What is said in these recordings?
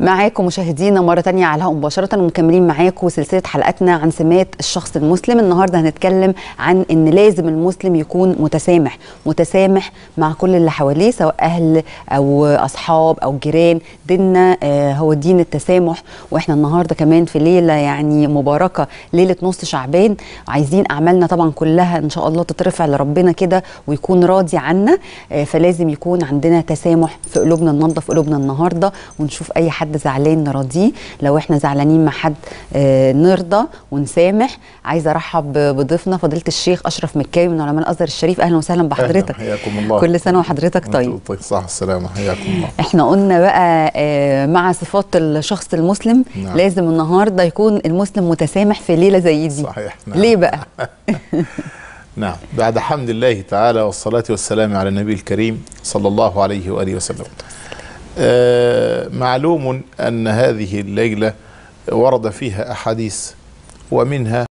معاكم مشاهدينا مرة تانية على الهواء مباشرة ومكملين معاكم سلسلة حلقاتنا عن سمات الشخص المسلم النهاردة هنتكلم عن ان لازم المسلم يكون متسامح متسامح مع كل اللي حواليه سواء اهل او اصحاب او جيران ديننا آه، هو دين التسامح واحنا النهاردة كمان في ليلة يعني مباركة ليلة نص شعبان عايزين اعمالنا طبعا كلها ان شاء الله تترفع لربنا كده ويكون راضي عنا آه، فلازم يكون عندنا تسامح في قلوبنا ننظف قلوبنا النهارده ونشوف اي حد زعلان نراضيه لو احنا زعلانين مع حد آه، نرضى ونسامح عايزه ارحب بضيفنا فضيله الشيخ اشرف مكاوي من علماء الازهر الشريف اهلا وسهلا بحضرتك أهلا، حياكم الله كل سنه وحضرتك طيب وأنتم طيب صح السلامة حياكم الله احنا قلنا بقى آه، مع صفات الشخص المسلم نعم. لازم النهارده يكون المسلم متسامح في ليله زي دي صحيح نعم. ليه بقى نعم بعد حمد الله تعالى والصلاة والسلام على النبي الكريم صلى الله عليه وآله وسلم آه معلوم أن هذه الليلة ورد فيها أحاديث ومنها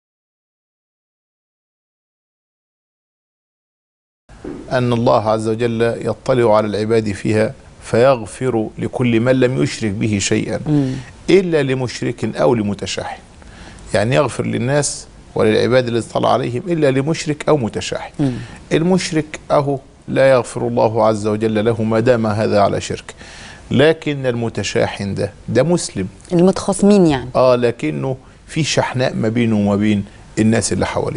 أن الله عز وجل يطلع على العباد فيها فيغفر لكل من لم يشرك به شيئا مم. إلا لمشرك أو لمتشاحن يعني يغفر للناس وللعباد الذي اطلع عليهم إلا لمشرك أو متشاحن مم. المشرك أهو لا يغفر الله عز وجل له ما دام هذا على شرك لكن المتشاحن ده ده مسلم المتخاصمين يعني اه لكنه في شحناء ما بينه وما بين الناس اللي حواليه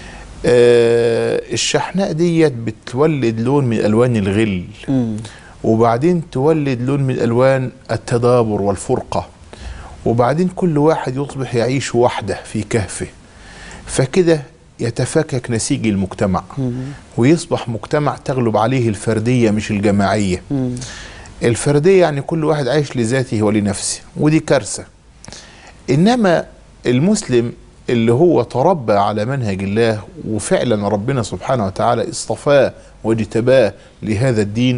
آه الشحناء ديت بتولد لون من الوان الغل مم. وبعدين تولد لون من الوان التدابر والفرقه وبعدين كل واحد يصبح يعيش وحده في كهفه فكده يتفكك نسيج المجتمع ويصبح مجتمع تغلب عليه الفرديه مش الجماعيه مم. الفرديه يعني كل واحد عايش لذاته ولنفسه ودي كارثه انما المسلم اللي هو تربى على منهج الله وفعلا ربنا سبحانه وتعالى اصطفاه واجتباه لهذا الدين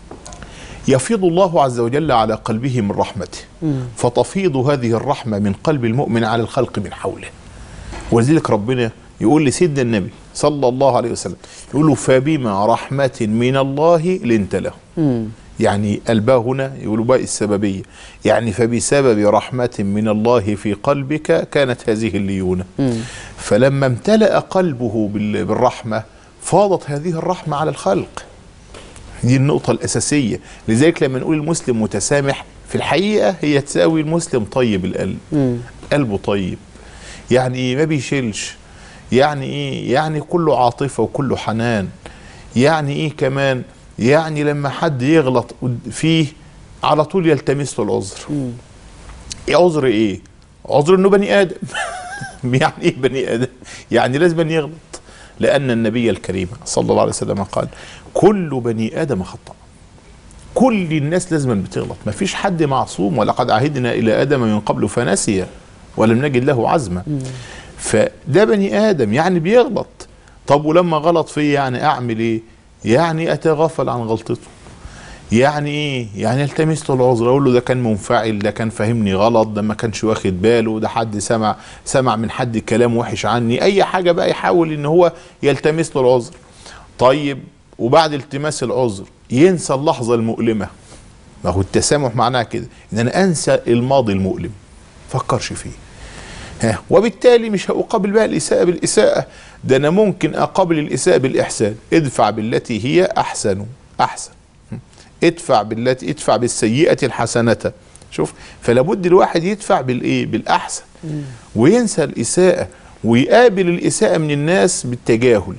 يفيض الله عز وجل على قلبه من رحمته فتفيض هذه الرحمه من قلب المؤمن على الخلق من حوله ولذلك ربنا يقول لسيدنا النبي صلى الله عليه وسلم يقول له فبما رحمه من الله لنت له مم. يعني الباء هنا يقولوا باء السببية يعني فبسبب رحمة من الله في قلبك كانت هذه الليونة مم. فلما امتلأ قلبه بال- بالرحمة فاضت هذه الرحمة على الخلق دي النقطة الأساسية لذلك لما نقول المسلم متسامح في الحقيقة هي تساوي المسلم طيب القلب مم. قلبه طيب يعني ايه ما بيشيلش يعني ايه يعني كله عاطفه وكله حنان يعني ايه كمان يعني لما حد يغلط قد- فيه على طول يلتمس له العذر مم. إيه عذر ايه عذر انه بني ادم يعني ايه بني ادم يعني لازم يغلط لان النبي الكريم صلى الله عليه وسلم قال كل بني ادم خطأ كل الناس لازم بتغلط ما فيش حد معصوم ولقد عهدنا الى ادم من قبل فنسي ولم نجد له عزما فده بني ادم يعني بيغلط طب ولما غلط فيه يعني اعمل ايه يعني اتغافل عن غلطته يعني ايه يعني التمس له العذر اقول له ده كان منفعل ده كان فاهمني غلط ده ما كانش واخد باله ده حد سمع سمع من حد كلام وحش عني اي حاجه بقى يحاول ان هو يلتمس له العذر طيب وبعد التماس العذر ينسى اللحظه المؤلمه ما هو التسامح معناها كده ان انا انسى الماضي المؤلم فكرش فيه ها وبالتالي مش هقابل بقى الاساءه بالاساءه ده انا ممكن اقابل الاساءه بالاحسان ادفع بالتي هي احسن احسن ادفع بالتي ادفع بالسيئه الحسنه شوف فلا بد الواحد يدفع بالايه بالاحسن وينسى الاساءه ويقابل الاساءه من الناس بالتجاهل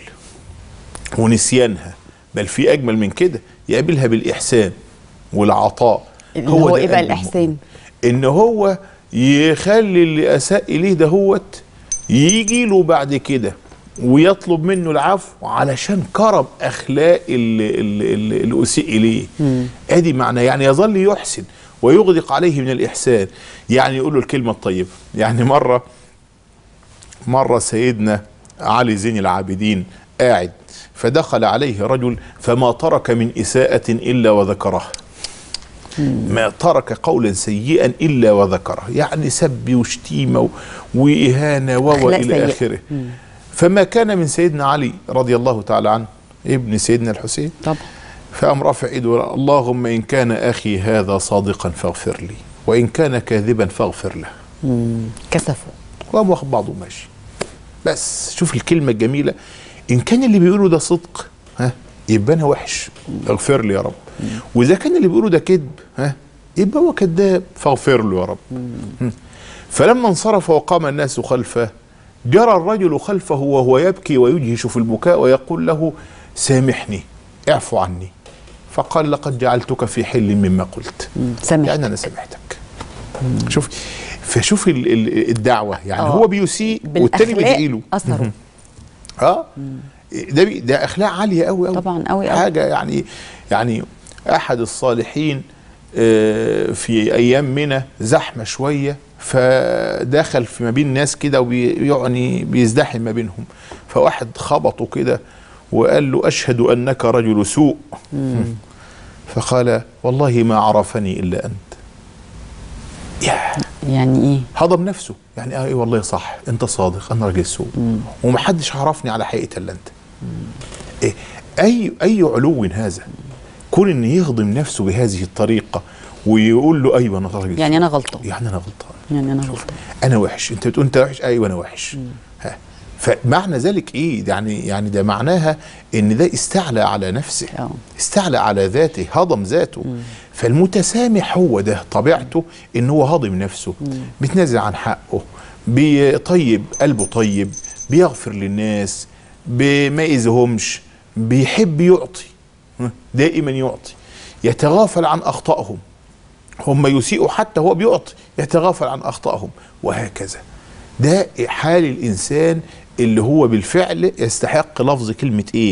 ونسيانها بل في اجمل من كده يقابلها بالاحسان والعطاء اللي هو ده ايه بقى قلب الاحسان ان هو يخلي اللي اساء اليه دهوت يجي له بعد كده ويطلب منه العفو علشان كرم اخلاق اللي, اللي, اللي اللي اسيء اليه ادي معنى يعني يظل يحسن ويغدق عليه من الاحسان يعني يقول له الكلمه الطيبه يعني مره مره سيدنا علي زين العابدين قاعد فدخل عليه رجل فما ترك من اساءه الا وذكرها ما ترك قولا سيئا الا وذكره يعني سب وشتيمه و- واهانه و أخلاق الى سيئة. اخره فما كان من سيدنا علي رضي الله تعالى عنه ابن سيدنا الحسين طبعا فقام رافع ايده وقال اللهم ان كان اخي هذا صادقا فاغفر لي وان كان كاذبا فاغفر له كسفوا وقام واخد بعضه وماشي بس شوف الكلمه الجميله ان كان اللي بيقوله ده صدق ها يبقى انا وحش اغفر لي يا رب واذا كان اللي بيقوله ده كذب ها يبقى هو كذاب فاغفر له يا رب مم. فلما انصرف وقام الناس خلفه جرى الرجل خلفه وهو يبكي ويجهش في البكاء ويقول له سامحني اعفو عني فقال لقد جعلتك في حل مما قلت سامح يعني انا سامحتك شوف فشوف ال- ال- الدعوه يعني آه. هو بيسيء والتاني بيدعي له اثروا اه ده بي ده اخلاق عاليه قوي قوي طبعا قوي قوي حاجه يعني يعني احد الصالحين آه، في ايام منى زحمه شويه فدخل في ما بين ناس كده ويعني بيزدحم ما بينهم فواحد خبطه كده وقال له اشهد انك رجل سوء فقال والله ما عرفني الا انت ياه يعني ايه هضم نفسه يعني اه ايه والله صح انت صادق انا راجل سوء ومحدش عرفني على حقيقه الا انت إيه اي اي علو هذا كون ان يهضم نفسه بهذه الطريقه ويقول له ايوه انا راجل يعني سوء. انا غلطان يعني انا غلطان يعني انا شوف غلطان انا وحش انت بتقول انت وحش ايوه انا وحش ها فمعنى ذلك ايه يعني يعني ده معناها ان ده استعلى على نفسه آه. استعلى على ذاته هضم ذاته فالمتسامح هو ده طبيعته ان هو هضم نفسه بيتنازل عن حقه بيطيب قلبه طيب بيغفر للناس ب- ما يأذيهمش بيحب يعطي دائما يعطي يتغافل عن اخطائهم هم يسيئوا حتى هو بيعطي يتغافل عن اخطائهم وهكذا ده حال الانسان اللي هو بالفعل يستحق لفظ كلمه ايه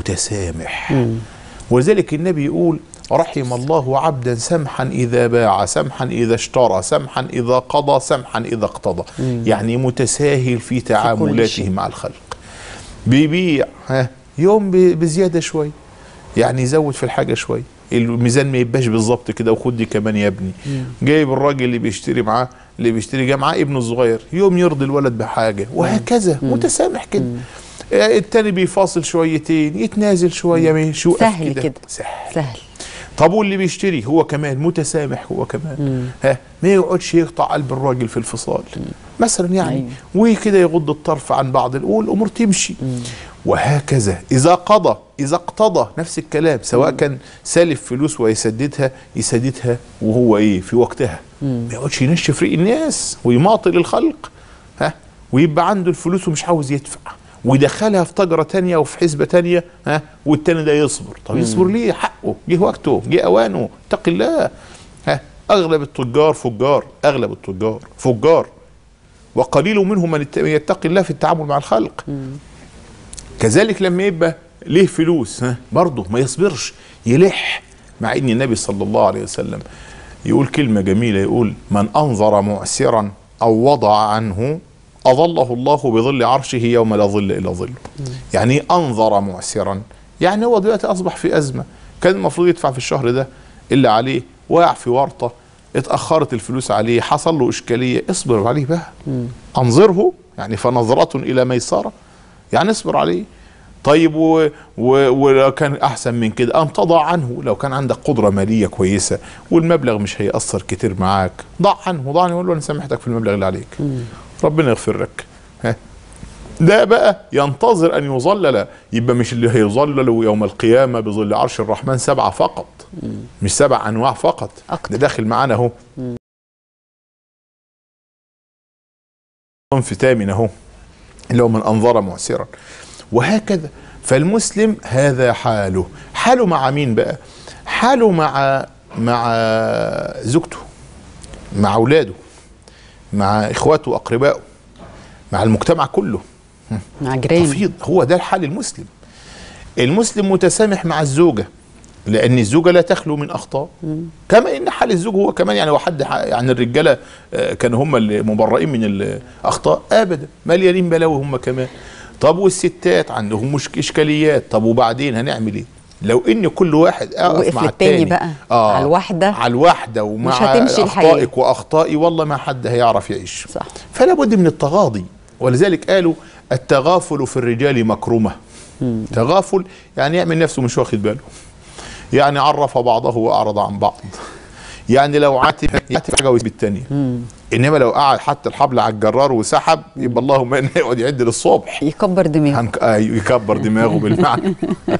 متسامح ولذلك النبي يقول رحم الله عبدا سمحا اذا باع سمحا اذا اشترى سمحا اذا قضى سمحا اذا اقتضى يعني متساهل في تعاملاته شيء. مع الخلق بيبيع ها يوم ب- بزياده شويه يعني يزود في الحاجه شويه الميزان ما يبقاش بالظبط كده وخد دي كمان يا ابني جايب الراجل اللي بيشتري معاه اللي بيشتري جاي معاه ابنه الصغير يوم يرضي الولد بحاجه وهكذا متسامح كده آه، التاني بيفاصل شويتين يتنازل شويه ماشي يوقف سهل كده. سهل سهل طب واللي بيشتري هو كمان متسامح هو كمان ها ما يقعدش يقطع قلب الراجل في الفصال مثلا يعني أيوة. وكده يغض الطرف عن بعض الأول الامور تمشي وهكذا اذا قضى اذا اقتضى نفس الكلام سواء كان سالف فلوس ويسددها يسددها وهو ايه في وقتها ما يقعدش ينشف ريق الناس ويماطل الخلق ها ويبقى عنده الفلوس ومش عاوز يدفع ويدخلها في تجرة تانية وفي حسبة تانية ها والتاني ده يصبر طب يصبر ليه حقه جه وقته جه اوانه اتق الله ها اغلب التجار فجار اغلب التجار فجار وقليل منهم من يت- يتقي الله في التعامل مع الخلق كذلك لما يبقى ليه فلوس ها برضه ما يصبرش يلح مع ان النبي صلى الله عليه وسلم يقول كلمه جميله يقول من انظر معسرا او وضع عنه اظله الله بظل عرشه يوم لا ظل الا ظله يعني إيه انظر معسرا يعني هو دلوقتي اصبح في ازمه كان المفروض يدفع في الشهر ده اللي عليه وقع في ورطه اتاخرت الفلوس عليه حصل له اشكاليه اصبر عليه بقى انظره يعني فنظره الى ميسره يعني اصبر عليه طيب و... و... ولو كان احسن من كده ان تضع عنه لو كان عندك قدره ماليه كويسه والمبلغ مش هيأثر كتير معاك ضع عنه ضع عنه وقول له انا سامحتك في المبلغ اللي عليك ربنا يغفر لك ها ده بقى ينتظر ان يظلل يبقى مش اللي هيظلل يوم القيامه بظل عرش الرحمن سبعه فقط مش سبع انواع فقط أكتر. ده داخل معانا اهو صنف ثامن اهو اللي هو من انظر معسرا وهكذا فالمسلم هذا حاله حاله مع مين بقى حاله مع مع زوجته مع اولاده مع اخواته واقربائه مع المجتمع كله مع جيران تفيض هو ده الحال المسلم المسلم متسامح مع الزوجه لان الزوجه لا تخلو من اخطاء كما ان حال الزوج هو كمان يعني وحد يعني الرجاله آه، كانوا هم اللي مبرئين من الاخطاء ابدا مليانين بلاوي هم كمان طب والستات عندهم مش اشكاليات طب وبعدين هنعمل ايه لو ان كل واحد اقف وقف مع للتاني التاني بقى، على الواحدة. على الواحده ومع مش هتمشي الحياة. اخطائك واخطائي والله ما حد هيعرف يعيش صح فلا بد من التغاضي ولذلك قالوا التغافل في الرجال مكرمه تغافل يعني يعمل نفسه مش واخد باله يعني عرف بعضه واعرض عن بعض يعني لو عاتب يعاتب حاجه ويسيب الثانيه انما لو قعد حط الحبل على الجرار وسحب يبقى اللهم انه يقعد يعد للصبح يكبر دماغه هنك... آه يكبر دماغه بالمعنى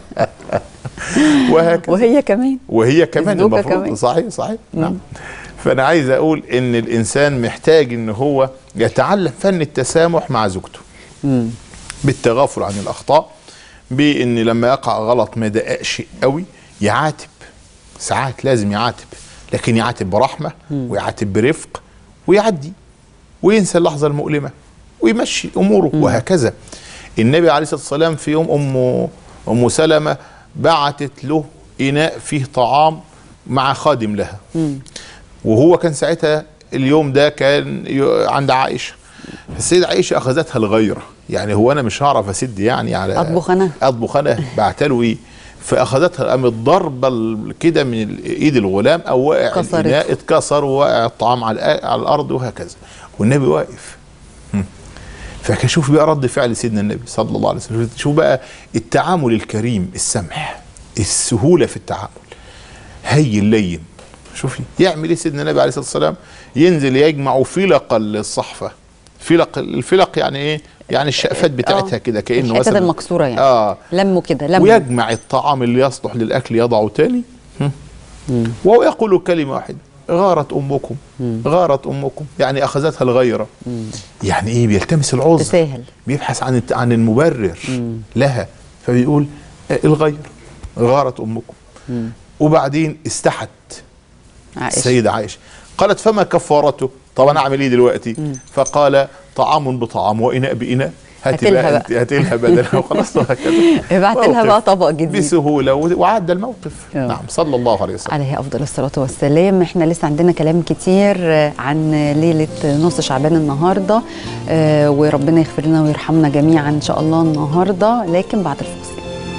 وهكذا وهي كمان وهي كمان الزوجة المفروض كمان. صحيح صحيح نعم فانا عايز اقول ان الانسان محتاج ان هو يتعلم فن التسامح مع زوجته مم. بالتغافل عن الاخطاء بان لما يقع غلط ما يدققش قوي يعاتب ساعات لازم يعاتب لكن يعاتب برحمه ويعاتب برفق ويعدي وينسى اللحظه المؤلمه ويمشي اموره وهكذا النبي عليه الصلاه والسلام في يوم ام ام سلمه بعتت له اناء فيه طعام مع خادم لها وهو كان ساعتها اليوم ده كان ي- عند عائشه السيدة عائشة أخذتها الغيرة يعني هو أنا مش هعرف أسد يعني على أطبخ أنا؟ أطبخ أنا بعتله إيه فأخذتها قامت ضربة ال- كده من ال- إيد الغلام أو واقع كسرته. الإناء اتكسر وواقع الطعام على الأ- على الأرض وهكذا والنبي واقف فكان شوف بقى رد فعل سيدنا النبي صلى الله عليه وسلم شوف بقى التعامل الكريم السمح السهولة في التعامل هي اللين شوفي يعمل ايه سيدنا النبي عليه الصلاه والسلام ينزل يجمع فلق الصحفه فلق الفلق يعني ايه يعني الشقفات بتاعتها آه. كده كانه الحتت مثلا المكسوره يعني اه لمه كده لمه ويجمع الطعام اللي يصلح للاكل يضعه تاني هم. وهو يقول كلمه واحده غارت امكم غارت امكم يعني اخذتها الغيره يعني ايه بيلتمس العذر تساهل بيبحث عن الت- عن المبرر لها فبيقول آه، الغير غارت امكم وبعدين استحت عائشه السيدة عائشة قالت فما كفارته طب انا اعمل ايه دلوقتي فقال طعام بطعام واناء باناء هات هاتلها بقى بقى. انت هات لها بدلها وخلاص وهكذا ابعت لها موقف بقى طبق جديد بسهوله و- وعدى الموقف آه. نعم صلى الله عليه وسلم عليه افضل الصلاه والسلام احنا لسه عندنا كلام كتير آه، عن ليله نص شعبان النهارده آه، وربنا يغفر لنا ويرحمنا جميعا ان شاء الله النهارده لكن بعد الفاصل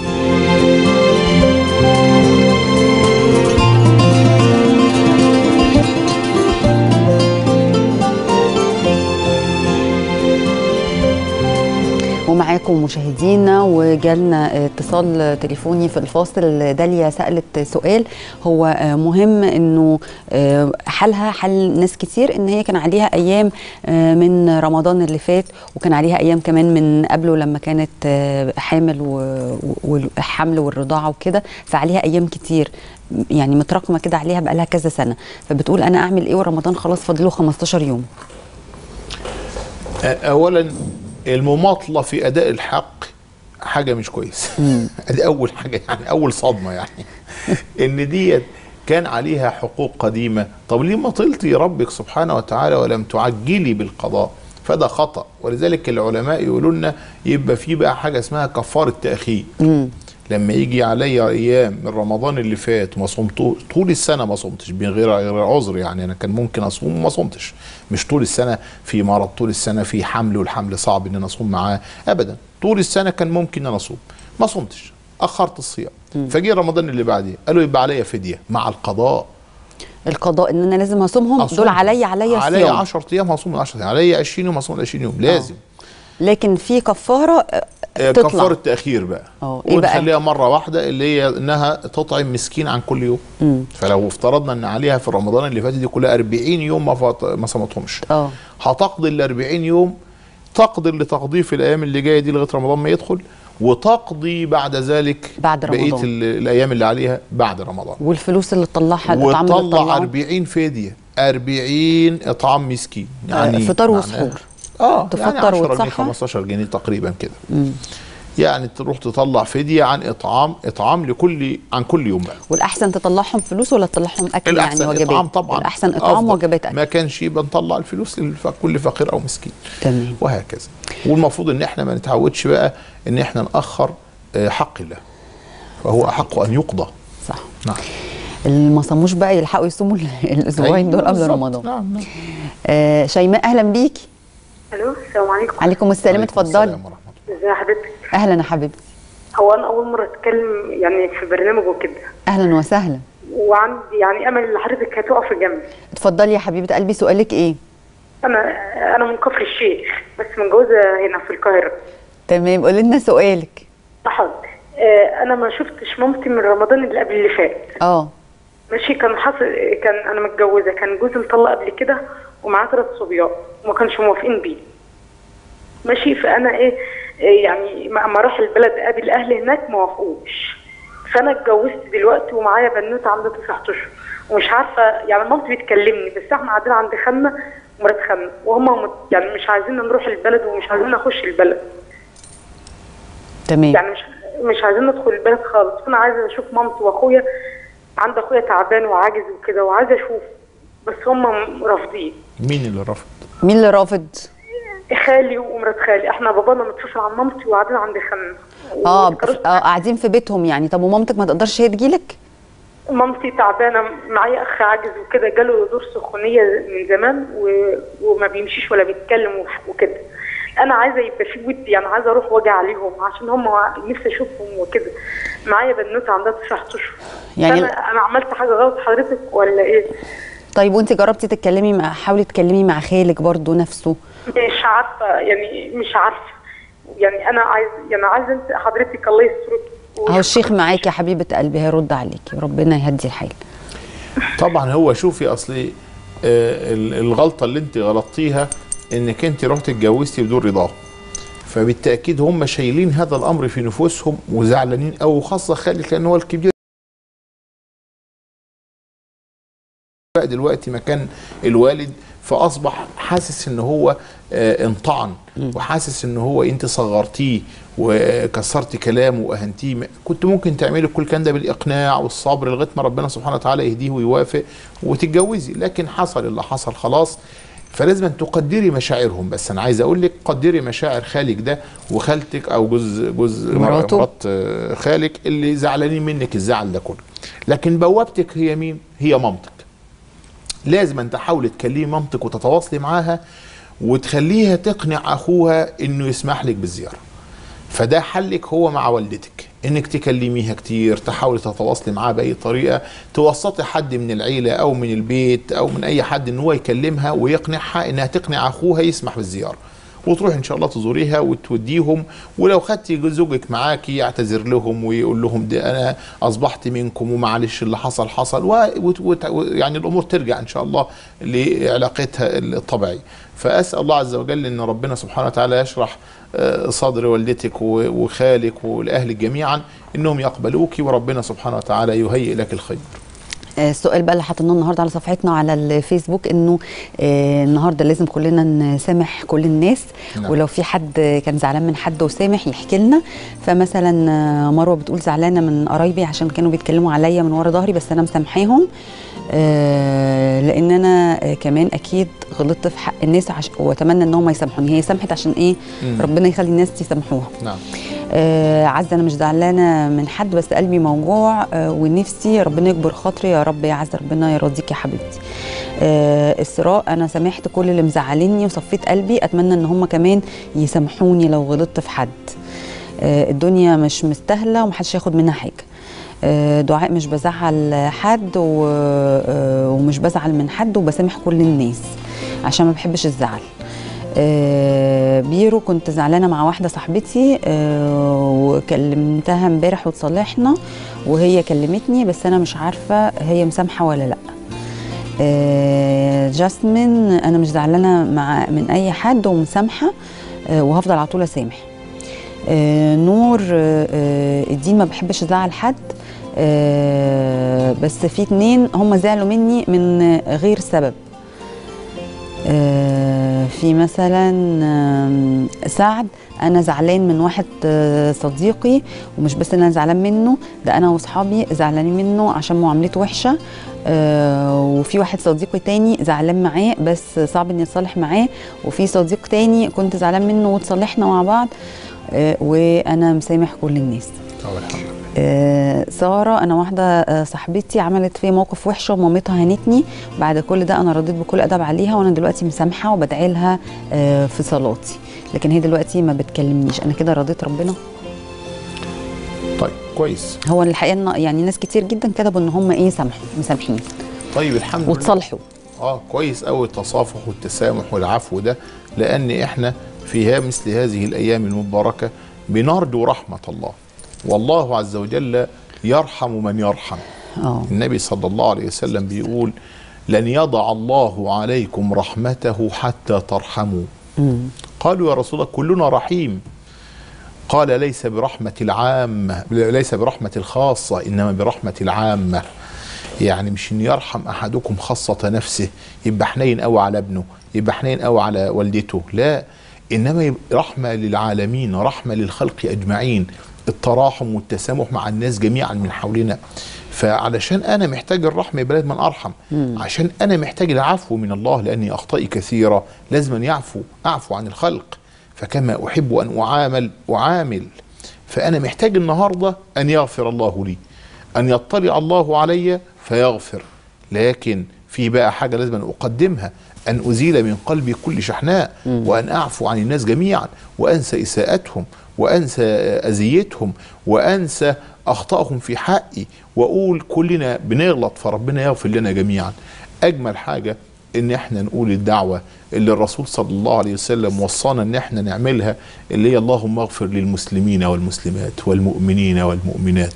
ومعاكم مشاهدينا وجالنا اتصال تليفوني في الفاصل داليا سألت سؤال هو آه، مهم انه آه، حالها حال ناس كتير ان هي كان عليها ايام آه، من رمضان اللي فات وكان عليها ايام كمان من قبله لما كانت آه، حامل و- والحمل والرضاعه وكده فعليها ايام كتير يعني متراكمه كده عليها بقالها كذا سنه فبتقول انا اعمل ايه ورمضان خلاص فاضله 15 يوم اولا المماطله في اداء الحق حاجه مش كويسه دي اول حاجه يعني اول صدمه يعني ان ديت كان عليها حقوق قديمه طب ليه ما طلتي ربك سبحانه وتعالى ولم تعجلي بالقضاء فده خطا ولذلك العلماء يقولوا لنا يبقى في بقى حاجه اسمها كفاره تاخير لما يجي عليا ايام من رمضان اللي فات وما صمت طول السنه ما صمتش من غير غير عذر يعني انا كان ممكن اصوم وما صمتش مش طول السنه في مرض طول السنه في حمل والحمل صعب ان انا اصوم معاه ابدا طول السنه كان ممكن ان انا اصوم ما صمتش اخرت الصيام فجي رمضان اللي بعديه قالوا يبقى عليا فديه مع القضاء القضاء ان انا لازم اصومهم أصوم. دول عليا عليا عليا صيام 10 ايام هصوم 10 ايام عليا 20 يوم هصوم 20 يوم لازم لكن في كفاره آه، آه، تطلع كفاره تاخير بقى اه، ايه بقى؟ ونخليها مره واحده اللي هي انها تطعم مسكين عن كل يوم فلو افترضنا ان عليها في رمضان اللي فاتت دي كلها 40 يوم ما فط... ما صمتهمش اه هتقضي ال 40 يوم تقدر لتقضيه في الايام اللي جايه دي لغايه رمضان ما يدخل وتقضي بعد ذلك بعد بقيه رمضان. ال- الايام اللي عليها بعد رمضان والفلوس اللي تطلعها الاطعام اللي وتطلع تطلعها 40 فديه 40 اطعام مسكين يعني فطار معناها- وسحور. اه تفطر يعني 10 جنيه وتصحى. 15 جنيه تقريبا كده يعني تروح تطلع فديه عن اطعام اطعام لكل عن كل يوم بقى والاحسن تطلعهم فلوس ولا تطلعهم اكل يعني الاحسن وجبات اطعام طبعا الاحسن اطعام أفضل. وجبات اكل ما كانش يبقى نطلع الفلوس لكل فقير او مسكين تمام وهكذا والمفروض ان احنا ما نتعودش بقى ان احنا ناخر آه، حق الله فهو احق ان يقضى صح نعم اللي ما صاموش بقى يلحقوا يصوموا الاسبوعين دول أيوة قبل بالظبط. رمضان نعم نعم آه شيماء اهلا بيكي الو السلام عليكم عليكم السلام عليكم اتفضلي السلام ورحمة الله. ازي حضرتك اهلا يا حبيبتي هو انا اول مره اتكلم يعني في برنامج وكده اهلا وسهلا وعندي يعني امل ان حضرتك هتقف جنبي اتفضلي يا حبيبه قلبي سؤالك ايه انا انا من كفر الشيخ بس متجوزه هنا في القاهره تمام قولي لنا سؤالك حاضر آه، انا ما شفتش مامتي من رمضان اللي قبل اللي فات اه ماشي كان حصل كان انا متجوزه كان جوزي مطلق قبل كده ومعاه ثلاث صبيان وما كانش موافقين بيه ماشي فانا ايه إيه يعني ما ما راح البلد قابل اهلي هناك ما وافقوش فانا اتجوزت دلوقتي ومعايا بنوته عندها تسع اشهر ومش عارفه يعني مامتي بتكلمني بس احنا قاعدين عند خالنا ومرات خالنا وهم مت- يعني مش عايزين نروح البلد ومش عايزين نخش البلد تمام يعني مش مش عايزين ندخل البلد خالص فانا عايزه اشوف مامتي واخويا عند اخويا تعبان وعاجز وكده وعايزه اشوف بس هم رافضين مين اللي رفض مين اللي رافض خالي ومرات خالي احنا بابانا متفصل عن مامتي وقاعدين عند خالنا اه وكروت- اه قاعدين في بيتهم يعني طب ومامتك ما تقدرش هي تجيلك مامتي تعبانه معايا اخ عاجز وكده جاله دور سخونيه من زمان و... وما بيمشيش ولا بيتكلم وح- وكده انا عايزه يبقى في ود يعني عايزه اروح واجي عليهم عشان هم نفسي اشوفهم وكده معايا بنوته عندها تسع اشهر يعني- يعني انا عملت حاجه غلط حضرتك ولا ايه؟ طيب وانت جربتي تتكلمي مع حاولي تتكلمي مع خالك برضو نفسه مش عارفه يعني مش عارفه يعني انا عايز يعني عايزه انت حضرتك الله يسترك اهو الشيخ معاكي يا حبيبه قلبي هيرد عليكي ربنا يهدي الحال طبعا هو شوفي اصلي آه، ال- الغلطه اللي انت غلطتيها انك انت رحت اتجوزتي بدون رضاه فبالتاكيد هم شايلين هذا الامر في نفوسهم وزعلانين او خاصه خالد لان هو الكبير بقى دلوقتي مكان الوالد فاصبح حاسس ان هو آه، انطعن وحاسس ان هو انت صغرتيه وكسرت كلامه واهنتيه م- كنت ممكن تعملي كل كان ده بالاقناع والصبر لغايه ما ربنا سبحانه وتعالى يهديه ويوافق وتتجوزي لكن حصل اللي حصل خلاص فلازم أن تقدري مشاعرهم بس انا عايز اقول لك قدري مشاعر خالك ده وخالتك او جوز جوز مراته. مرات آه، خالك اللي زعلانين منك الزعل ده كله لكن بوابتك هي مين هي مامتك لازم أن تحاولي تكلمي مامتك وتتواصلي معاها وتخليها تقنع اخوها انه يسمح لك بالزياره فده حلك هو مع والدتك انك تكلميها كتير تحاولي تتواصلي معاها باي طريقه توسطي حد من العيله او من البيت او من اي حد ان هو يكلمها ويقنعها انها تقنع اخوها يسمح بالزياره وتروح ان شاء الله تزوريها وتوديهم ولو خدتي زوجك معاكي يعتذر لهم ويقول لهم ده انا اصبحت منكم ومعلش اللي حصل حصل و- وت- وت- يعني الامور ترجع ان شاء الله لعلاقتها الطبيعيه فاسال الله عز وجل ان ربنا سبحانه وتعالى يشرح آه، صدر والدتك و- وخالك والاهل جميعا انهم يقبلوك وربنا سبحانه وتعالى يهيئ لك الخير آه، السؤال بقى اللي حاطينه النهارده على صفحتنا على الفيسبوك انه آه، النهارده لازم كلنا نسامح كل الناس نعم. ولو في حد كان زعلان من حد وسامح يحكي لنا فمثلا آه، مروه بتقول زعلانه من قرايبي عشان كانوا بيتكلموا عليا من ورا ظهري بس انا مسامحاهم آه، لان انا آه، كمان اكيد غلطت في حق الناس عش... واتمنى ان هم يسامحوني هي سامحت عشان ايه مم. ربنا يخلي الناس يسامحوها نعم آه عزة أنا مش زعلانة من حد بس قلبي موجوع آه ونفسي ربنا يكبر خاطري يا رب يا عزة ربنا يرضيك يا حبيبتي آه إسراء أنا سامحت كل اللي مزعليني وصفيت قلبي أتمنى إن هم كمان يسامحوني لو غلطت في حد آه الدنيا مش مستاهلة ومحدش ياخد منها حاجة آه، دعاء مش بزعل حد و- آه، ومش بزعل من حد وبسامح كل الناس عشان ما بحبش الزعل آه، بيرو كنت زعلانه مع واحده صاحبتي آه، وكلمتها امبارح وتصالحنا وهي كلمتني بس انا مش عارفه هي مسامحه ولا لا آه، جاسمين انا مش زعلانه مع من اي حد ومسامحه آه، وهفضل على طول اسامح آه، نور آه، آه، الدين ما بحبش ازعل حد آه، بس في اتنين هم زعلوا مني من غير سبب آه، في مثلا آم، سعد انا زعلان من واحد آه، صديقي ومش بس ان انا زعلان منه ده انا واصحابي زعلانين منه عشان معاملته وحشه آه، وفي واحد صديقي تاني زعلان معاه بس صعب اني اتصالح معاه وفي صديق تاني كنت زعلان منه وتصالحنا مع بعض آه، وانا مسامح كل الناس طب الحمد لله آه، ساره انا واحده آه، صاحبتي عملت فيا موقف وحش ومامتها هنتني بعد كل ده انا رديت بكل ادب عليها وانا دلوقتي مسامحه وبدعي لها آه، في صلاتي لكن هي دلوقتي ما بتكلمنيش انا كده رضيت ربنا طيب كويس هو الحقيقه إن يعني ناس كتير جدا كتبوا ان هم ايه سامحوا مسامحين طيب الحمد لله وتصالحوا اه كويس قوي التصافح والتسامح والعفو ده لان احنا في ها- مثل هذه الايام المباركه بنرجو رحمه الله والله عز وجل يرحم من يرحم اه النبي صلى الله عليه وسلم بيقول لن يضع الله عليكم رحمته حتى ترحموا مم. قالوا يا رسول الله كلنا رحيم قال ليس برحمة العامة ليس برحمة الخاصة إنما برحمة العامة يعني مش إن يرحم أحدكم خاصة نفسه يبقى حنين أوي على ابنه يبقى حنين أوي على والدته لا إنما يبقى رحمة للعالمين رحمة للخلق أجمعين التراحم والتسامح مع الناس جميعا من حولنا فعلشان انا محتاج الرحمه يبقى لازم ارحم عشان انا محتاج العفو من الله لاني اخطائي كثيره لازم أن يعفو اعفو عن الخلق فكما احب ان اعامل اعامل فانا محتاج النهارده ان يغفر الله لي ان يطلع الله علي فيغفر لكن في بقى حاجه لازم أن اقدمها ان ازيل من قلبي كل شحناء وان اعفو عن الناس جميعا وانسى اساءتهم وانسى اذيتهم وانسى اخطائهم في حقي واقول كلنا بنغلط فربنا يغفر لنا جميعا اجمل حاجه ان احنا نقول الدعوه اللي الرسول صلى الله عليه وسلم وصانا ان احنا نعملها اللي هي اللهم اغفر للمسلمين والمسلمات والمؤمنين والمؤمنات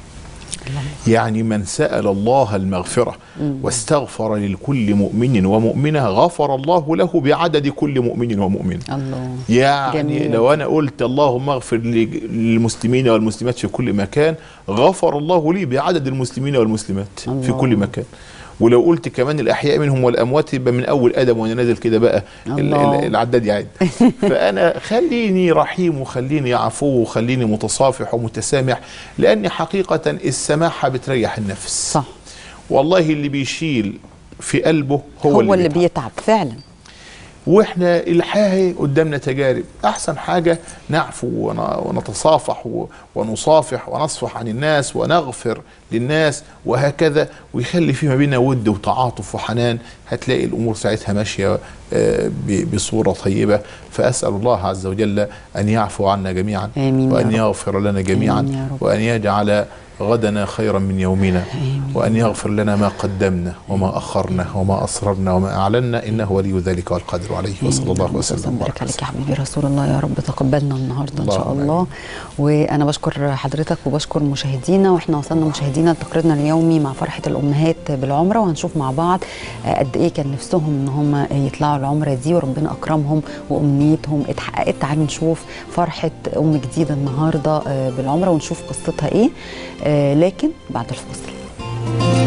يعني من سأل الله المغفرة واستغفر لكل مؤمن ومؤمنة غفر الله له بعدد كل مؤمن ومؤمنة الله يعني جميل. لو انا قلت اللهم اغفر لي- للمسلمين والمسلمات في كل مكان غفر الله لي بعدد المسلمين والمسلمات في الله. كل مكان ولو قلت كمان الاحياء منهم والاموات يبقى من اول ادم وانا نازل كده بقى ال- الله. ال- العداد يعد فانا خليني رحيم وخليني عفو وخليني متصافح ومتسامح لاني حقيقه السماحه بتريح النفس صح والله اللي بيشيل في قلبه هو, هو, اللي بيتعب. بيتعب فعلا واحنا الحياه قدامنا تجارب احسن حاجه نعفو ون- ونتصافح و- ونصافح ونصفح عن الناس ونغفر للناس وهكذا ويخلي في ما بيننا ود وتعاطف وحنان هتلاقي الامور ساعتها ماشيه آه، ب- بصوره طيبه فاسال الله عز وجل ان يعفو عنا جميعا آمين يا وان رب. يغفر لنا جميعا آمين يا رب. وان يجعل غدنا خيرا من يومنا آمين. وأن يغفر لنا ما قدمنا وما أخرنا وما أسررنا وما أعلنا إنه ولي ذلك والقادر عليه وصلى الله وسلم وبارك وبارك عليك يا حبيبي رسول الله يا رب تقبلنا النهارده ان شاء اللهم الله وانا بشكر حضرتك وبشكر مشاهدينا واحنا وصلنا مشاهدينا لتقريرنا اليومي مع فرحه الامهات بالعمره وهنشوف مع بعض آه، قد ايه كان نفسهم ان هم يطلعوا العمره دي وربنا اكرمهم وامنيتهم اتحققت تعالوا نشوف فرحه ام جديده النهارده آه، بالعمره ونشوف قصتها ايه آه، لكن بعد الفاصل